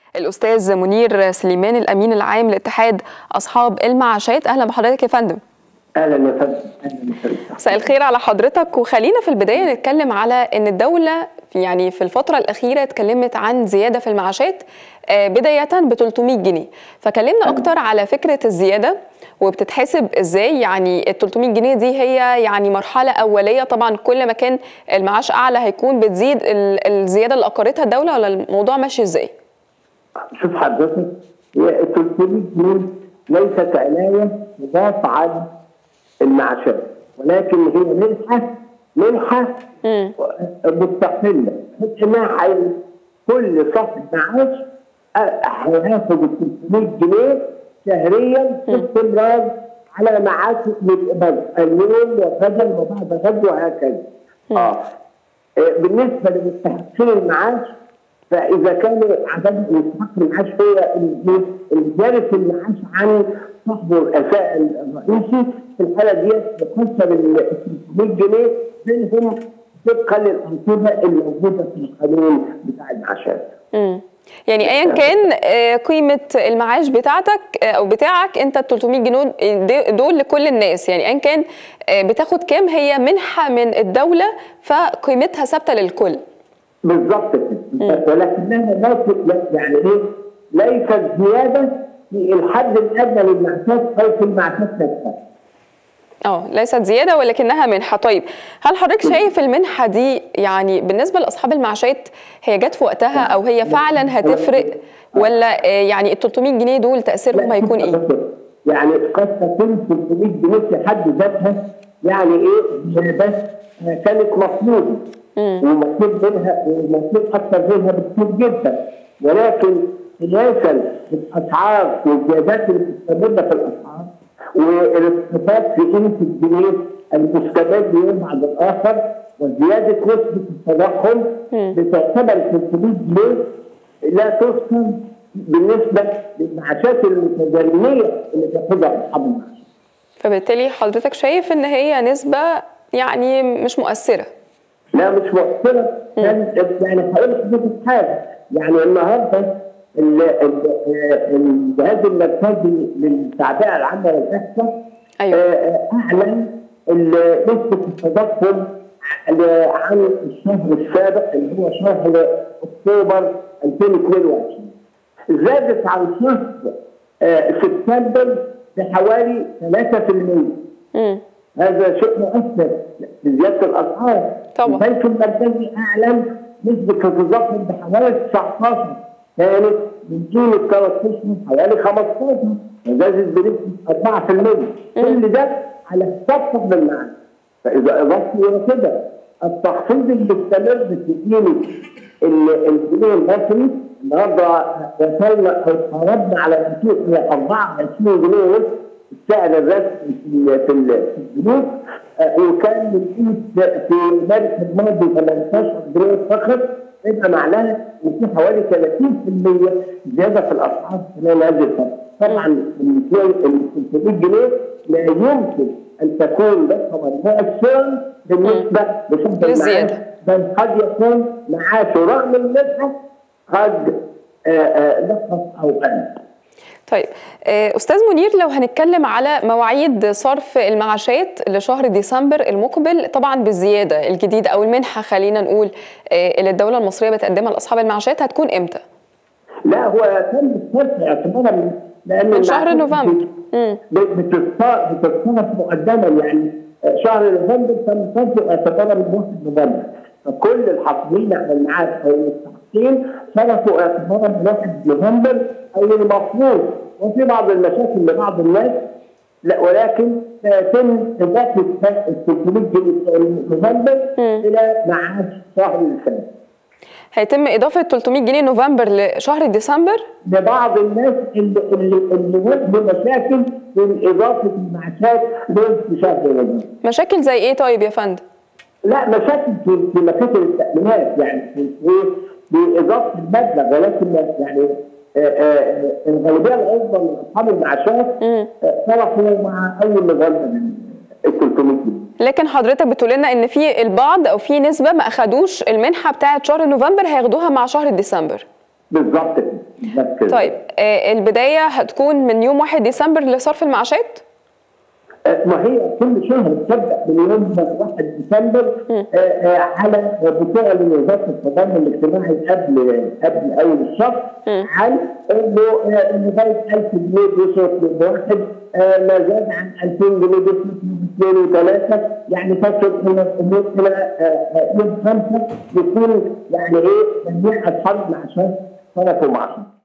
الاستاذ منير سليمان الامين العام لاتحاد اصحاب المعاشات اهلا بحضرتك يا فندم اهلا يا فندم اهلا وسهلا مساء الخير على حضرتك وخلينا في البدايه نتكلم على ان الدوله يعني في الفتره الاخيره اتكلمت عن زياده في المعاشات بدايه ب 300 جنيه فكلمنا اكتر على فكره الزياده وبتتحسب ازاي يعني ال 300 جنيه دي هي يعني مرحله اوليه طبعا كل ما كان المعاش اعلى هيكون بتزيد الزياده اللي اقرتها الدوله ولا الموضوع ماشي ازاي؟ شوف حضرتك هي ال 300 جنيه ليست علاوه تضاف على المعاشات ولكن هي منحه منحه مستقله بحيث انها كل صاحب معاش هياخد ال 300 جنيه شهريا باستمرار على معاشه يتقبل اليوم وغدا وبعد غد وهكذا. اه بالنسبه لمستحقين المعاش فاذا كان عدد مستحق المعاش هو زياده المعاش عن صاحبه الاساء الرئيسي في الحاله ديت بتحسب ال 300 جنيه بينهم طبقا للانظمه الموجوده في القانون بتاع المعاشات. امم يعني ايا كان قيمه المعاش بتاعتك او بتاعك انت ال 300 جنيه دول لكل الناس يعني ايا كان بتاخد كام هي منحه من الدوله فقيمتها ثابته للكل. بالظبط كده ولكنها يعني ايه ليست زياده في الحد الادنى للمعاشات او في المعاشات نفسها. اه ليست زياده ولكنها منحه طيب هل حضرتك شايف المنحه دي يعني بالنسبه لاصحاب المعاشات هي جت في وقتها او هي فعلا هتفرق ولا يعني ال 300 جنيه دول تاثيرهم هيكون ايه؟ يعني قد تكون 300 جنيه في حد ذاتها يعني ايه بس كانت مطلوبه ومطلوب منها ومطلوب اكثر منها بكثير جدا ولكن قياسا بالاسعار والزيادات اللي بتستمر في الاسعار والانخفاض في قيمه الجنيه المستمر يوم بعد الاخر وزياده نسبه التضخم بتعتبر 300 جنيه لا تذكر بالنسبه للمعاشات المتدنيه اللي بياخدها اصحاب المعاش. فبالتالي حضرتك شايف ان هي نسبه يعني مش مؤثره. لا مش مؤثره يعني هقول لحضرتك حاجه يعني النهارده الجهاز المركزي للتعبئه العامه والاحصاء أيوة. اعلن نسبه التضخم عن الشهر السابق اللي هو شهر اكتوبر 2022 زادت عن شهر سبتمبر بحوالي 3% امم هذا شيء مؤثر في زياده الاسعار طبعا البنك المركزي اعلن نسبه التضخم بحوالي 19 كانت من جون ال 13 حوالي 15 وزادت بنسبه 4% كل ده على حساب صاحب المعاش فاذا اضفت الى كده التخفيض اللي استمر في قيمه الجنيه المصري النهارده وصلنا او قربنا على 24 جنيه ونص السعر الرسمي في في البنوك وكان من قيمه في مارس الماضي 18 جنيه فقط يبقى معناها ان في حوالي 30% زياده في الاسعار خلال هذه الفتره. طبعا ال 300 جنيه لا يمكن ان تكون رقما مؤثرا بالنسبه لصاحب المعاش بل قد يكون معاشه رغم المنحه قد نقص او قل. طيب استاذ منير لو هنتكلم على مواعيد صرف المعاشات لشهر ديسمبر المقبل طبعا بالزياده الجديده او المنحه خلينا نقول اللي الدوله المصريه بتقدمها لاصحاب المعاشات هتكون امتى؟ لا هو تم الصرف اعتبارا لان من شهر نوفمبر بتتصرف مقدما يعني شهر نوفمبر تم صرفه اعتبارا من 1 نوفمبر فكل الحاصلين على المعاش او المستحقين صرفوا اعتبارا من 1 نوفمبر او المفروض وفي بعض المشاكل لبعض الناس لا ولكن سيتم اضافه ال 300 جنيه نوفمبر الى معاش شهر السنه. هيتم اضافه 300 جنيه نوفمبر لشهر ديسمبر؟ لبعض الناس اللي اللي اللي واجهوا مشاكل من اضافه المعاشات في شهر نوفمبر. مشاكل زي ايه طيب يا فندم؟ لا مشاكل في في مشاكل التأمينات يعني في بإضافة المبلغ ولكن يعني الغالبية العظمى من أصحاب المعاشات صرفوا مع أول نظام من ال 300 جنيه. لكن حضرتك بتقول لنا ان في البعض او في نسبه ما اخدوش المنحه بتاعه شهر نوفمبر هياخدوها مع شهر ديسمبر بالظبط كده بالظبط كده. طيب آه، البدايه هتكون من يوم 1 ديسمبر لصرف المعاشات ما هي كل شهر تبدا من يوم 1 ديسمبر آه، آه، على بتوع وزاره التضامن الاجتماعي قبل قبل اول الشهر عن انه آه، لغايه 1000 جنيه بيصرف للواحد آه، ما زاد عن 2000 جنيه بيصرف اثنين وثلاثه يعني تصل الى الامور الى آه، آه، يوم خمسه يكون يعني ايه جميع اصحاب المعاشات صرفوا معاشات.